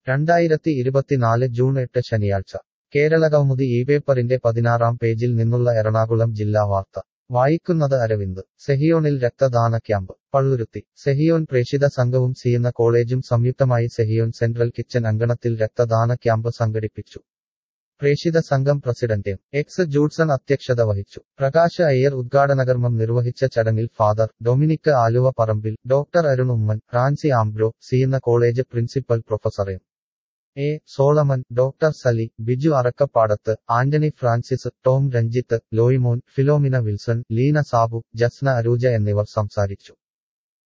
രണ്ടായിരത്തി ഇരുപത്തിനാല് ജൂൺ എട്ട് ശനിയാഴ്ച കേരളകൗമുദി ഈ പേപ്പറിന്റെ പതിനാറാം പേജിൽ നിന്നുള്ള എറണാകുളം ജില്ലാ വാർത്ത വായിക്കുന്നത് അരവിന്ദ് സെഹിയോണിൽ രക്തദാന ക്യാമ്പ് പള്ളുരുത്തി സെഹിയോൻ പ്രേഷിത സംഘവും സിയെന്ന കോളേജും സംയുക്തമായി സെഹിയോൻ സെൻട്രൽ കിച്ചൻ അങ്കണത്തിൽ രക്തദാന ക്യാമ്പ് സംഘടിപ്പിച്ചു പ്രേഷിത സംഘം പ്രസിഡന്റ് എം എക്സ് ജൂഡ്സൺ അധ്യക്ഷത വഹിച്ചു പ്രകാശ് അയ്യർ ഉദ്ഘാടനകർമ്മം നിർവഹിച്ച ചടങ്ങിൽ father Dominic Aluvaparambil doctor Arun Oommen Francis Ambrose സിയെന്ന college principal professor M A Solomon doctor Sali Biju Arakkapadath Antony Francis Tom Ranjith Loymon Philomina Wilson Leena Sabu Jasna Arooja എന്നിവർ സംസാരിച്ചു